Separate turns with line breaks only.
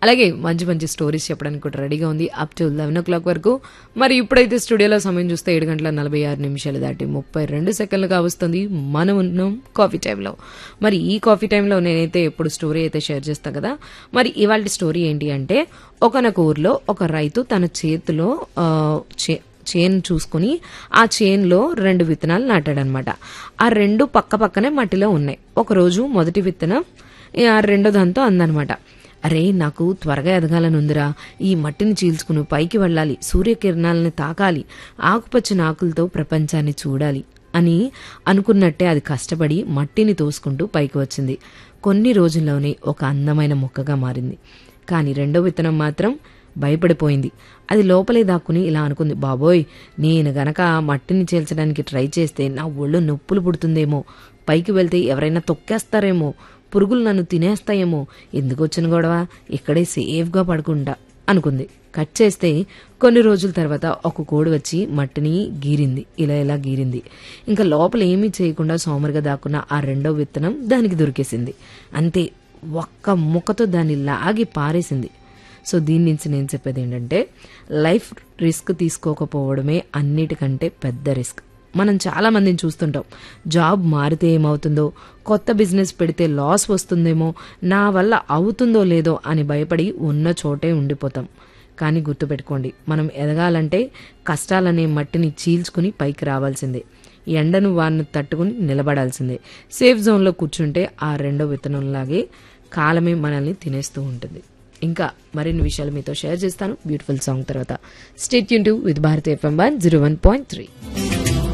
అలాగే మంచి మంచి స్టోరీస్ చెప్పడానికి కూడా రెడీగా ఉంది up to eleven o'clock వరకు మరి ఇప్పుడైతే స్టూడియోలో సమయం చూస్తే ఏడు గంటల నలభై ఆరు నిమిషాలు దాటి ముప్పై రెండు సెకండ్లుగా వస్తుంది మనం ఉన్నాం కాఫీ టైంలో మరి ఈ కాఫీ టైంలో నేనైతే ఎప్పుడు స్టోరీ అయితే షేర్ చేస్తాను కదా మరి ఇవాళ స్టోరీ ఏంటి అంటే ఒకనొక ఊర్లో ఒక రైతు తన చేతిలో ఆ, చే- చేను చూసుకుని ఆ చేన్లో రెండు విత్తనాలు నాటాడనమాట ఆ రెండు పక్క పక్కనే మట్టిలో ఉన్నాయి ఒకరోజు మొదటి విత్తనం ఆ రెండో దాంతో అందనమాట అరే నాకు త్వరగా ఎదగాలని ఉందిరా ఈ మట్టిని చీల్చుకుని పైకి వెళ్ళాలి సూర్యకిరణాలని తాకాలి ఆకుపచ్చని ఆకులతో ప్రపంచాన్ని చూడాలి అని అనుకున్నట్టే అది కష్టపడి మట్టిని తోసుకుంటూ పైకి వచ్చింది కొన్ని రోజుల్లోనే ఒక అందమైన మొక్కగా మారింది కానీ రెండో విత్తనం మాత్రం భయపడిపోయింది అది లోపలే దాక్కుని ఇలా అనుకుంది బాబోయ్ నేను గనక ఆ మట్టిని చీల్చడానికి ట్రై చేస్తే నా ఒళ్ళు నొప్పులు పుడుతుందేమో పైకి వెళ్తే ఎవరైనా తొక్కేస్తారేమో పురుగులు నన్ను తినేస్తాయేమో ఎందుకు వచ్చిన గొడవ ఇక్కడే సేఫ్గా పడుకుంటా అనుకుంది కట్ చేస్తే కొన్ని రోజుల తర్వాత ఒక కోడి వచ్చి మట్టిని గీరింది ఇలా ఇలా గీరింది ఇంకా లోపల ఏమీ చేయకుండా సోమరిగా దాక్కున్న ఆ రెండో విత్తనం దానికి దొరికేసింది అంతే ఒక్క ముక్కతో దాన్ని లాగి పారేసింది సో దీని నుంచి నేను చెప్పేది ఏంటంటే లైఫ్ రిస్క్ తీసుకోకపోవడమే అన్నిటికంటే పెద్ద రిస్క్ మనం చాలా మందిని చూస్తుంటాం జాబ్ మారితే ఏమవుతుందో కొత్త బిజినెస్ పెడితే లాస్ వస్తుందేమో నా వల్ల అవుతుందో లేదో అని భయపడి ఉన్న చోటే ఉండిపోతాం కానీ గుర్తుపెట్టుకోండి మనం ఎదగాలంటే కష్టాలనే మట్టిని చీల్చుకుని పైకి రావాల్సిందే ఎండను వారిని తట్టుకుని నిలబడాల్సిందే సేఫ్ జోన్లో కూర్చుంటే ఆ రెండో విత్తనంలాగే కాలమే మనల్ని తినేస్తూ ఉంటుంది ఇంకా మరిన్ని విషయాలు మీతో షేర్ చేస్తాను బ్యూటిఫుల్ సాంగ్ తర్వాత స్టేట్ యూన్ to with Bharati FM one zero one point three